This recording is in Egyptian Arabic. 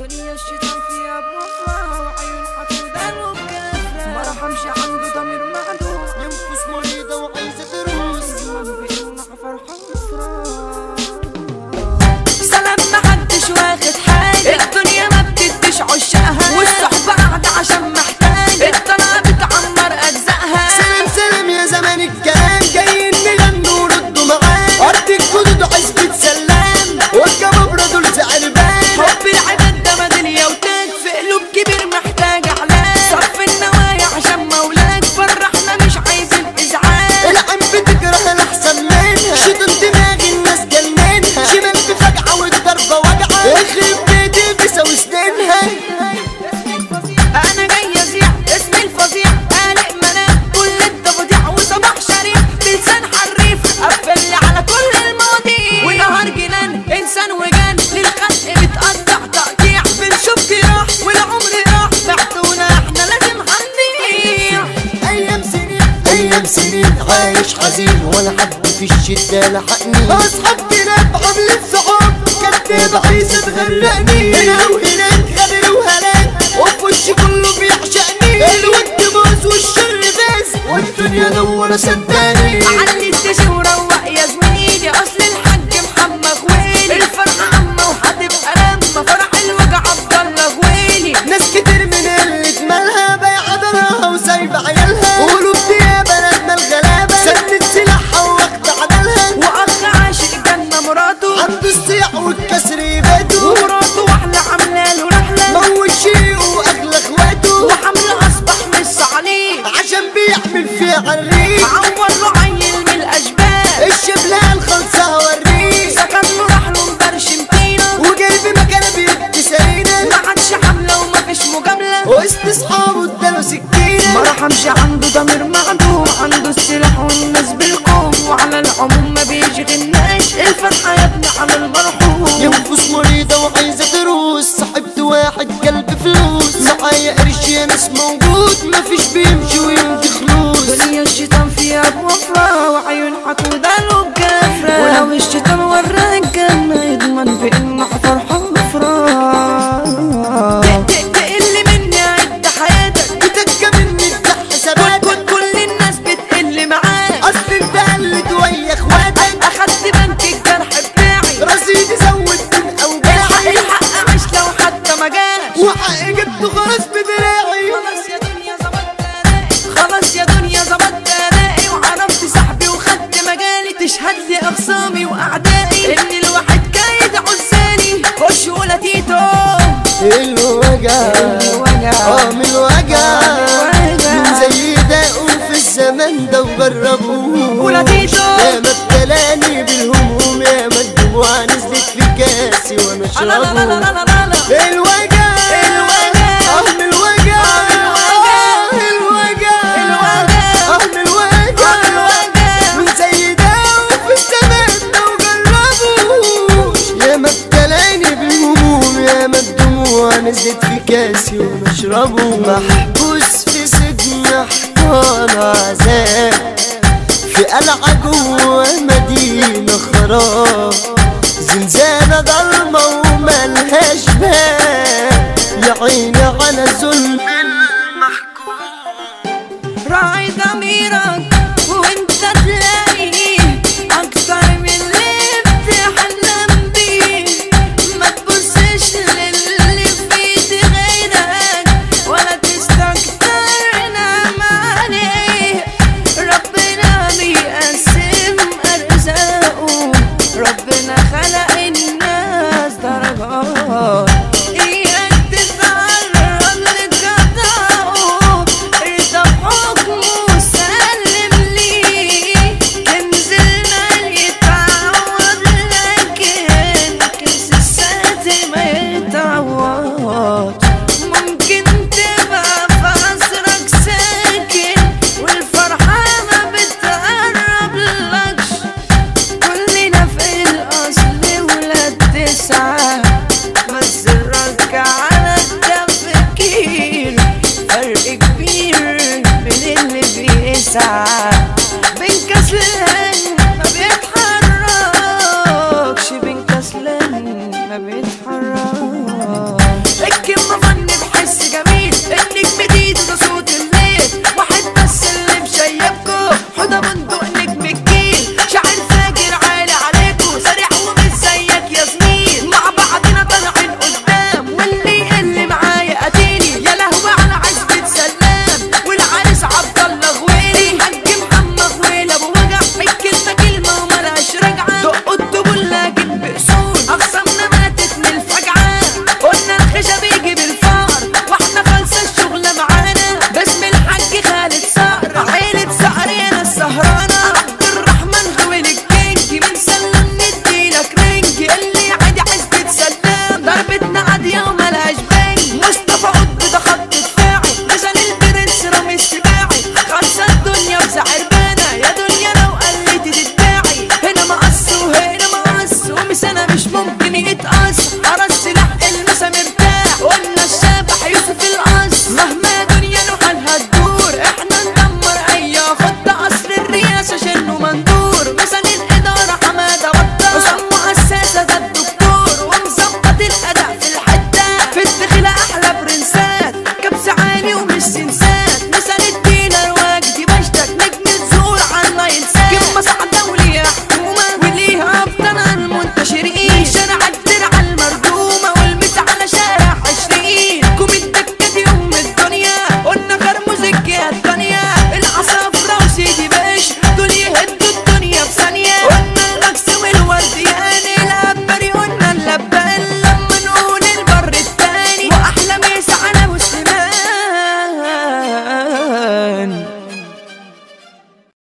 دنيا الشيطان فيها بوفرة وعيون حقودة وبكفرة ما رحمش عنده ضمير معدوم ينفس مريضة وعايزة تروس من بيقولنا فرحة وفرة سلام محدش واخد حاجة الدنيا ما بتديش عشاقها والصحبة قاعدة عشان محتاجة الطلعة بتعمر أجزائها سلام سلام يا زمان الكلام جايين نغنوا وردوا معاه أرض الجدود عزبة سلام والجبابرة دول زعربان حب العباد ده مدنيا وتاج في قلوب كبير محتاج علاج صف النوايا عشان مولاك فرحنا مش عايزين ازعاج العم بتكره الأحسن منها شدوا دماغ الناس جننها شمال بفجعة والضربة وجعة يخرب بيتي بيساوي سنينها انا جاي ازيع اسمي الفظيع قالق منام كل الضفاديع وصباح شريف بلسان حريف قفل على كل المواضيع ونهار جنان انسان وجان للخلق بتقطع تقطيع بنشوف جراح والعمر راح بعتونا احنا لازم هنضيع أيام سنين أيام سنين عايش حزين ولا حد في الشدة لحقني أصحاب كلاب عاملين صحاب كداب عايزة تغرقني هنا وهناك غدر وهلاك وفي وشي كله بيعشقني الود باظ والشر فاز والدنيا نورة صدقني علي الدش وروق يا زميلي اصل الحاج محمد غويلي الفرحة عامة وهتبقى لما فرح الوجع عبد الله غويلي ناس كتير من اللي مالها بايعة دارها وسايبة عيالها قولوا يا بلدنا الغلابة سدت سلاحها واخدة عدلها واخ عاشق جنة مراته عنده الصياع والكسر يباته ومراته واحلة عاملة له رحلة موت شيقه واغلى اخواته وحمله اصبح مش عليه عشان بيعمل فيها عريق عور له عيل من الاشبال الشبلة الخلصة هوريه سكن له راح له مبرشم طينة وجايب مكانه بيدي سرينة ما عادش حملة ومفيش مجاملة وسط اصحابه اداله سكينة ما رحمش عنده ضمير معدوم عنده السلاح والناس بالقوم وعلى العموم ما بيشغلناش الفرحة يا ابني على المرحوم ينفس مريضة وعايزة تروس صاحبت واحد قلب فلوس معايا قرش يا ناس موجود مفيش بيمشي ويمضي خلوص دنيا الشيطان فيها بوفرة وعيون حقودة له بجفرة ولو الشيطان وراك جنة يضمن بإنه فرحة غفران تقل مني عد حياتك بتكة مني افتح حساباتك كل كل الناس بتقل معاك اصل انت قلت ويا اخواتك أخدت بنك الجرح بتاعي رصيدي زود من الحق اوجاعي الحق مش لو حتى ما جاش وحق جبته خلاص بدراعي خلاص يا دنيا ظبطت ادائي خلاص يا دنيا ظبطت ادائي وعرفت صاحبي وخدت مجالي تشهد لي اخصامي واعدائي ان الواحد كايد عزاني خش ولا تيتو الوجع الوجع. اه من الوجع الوجع. من زي ده في الزمن ده وجربوه ولا تيتو. يا ما ابتلاني بالهموم يا ما الدموع نزلت في كاسي وانا لا لا لا لا لا اشربه لا لا الوجع الوجع. اه من الوجع الوجع. آه الوجع الوجع. اه من الوجع الوجع. من زي ده في الزمن ده وجربوه يا ما ابتلاني بالهموم يا ما الدموع نزلت في كاسي وانا اشربه محبوس في سجن حيطان عذاب في قلعة جوه مدينة خراب زنزانة ضلمة وملهاش باب يا عيني على ظلم راعي ضميرك وانت تلاقي اكتر من اللي بتحلم بيه ما تبصش للي في ايد غيرك ولا تستكتر نعم عليه ربنا بيقسم ارزاقه ربنا خلق الناس درجات اياك تتعرض لقضاءه ارضى بحكمه سلم ليه كنز المال يتعوض لكن كنز السات ما يتعوض ممكن تبقى في عصرك ساكن والفرحة ما بتقرب لكش كلنا في الأصل ولاد تسعة بس نرجع على التفكير فرق كبير بين اللي بيسعى بين كسلان ما بيتحركش بين كسلان ما بيتحركش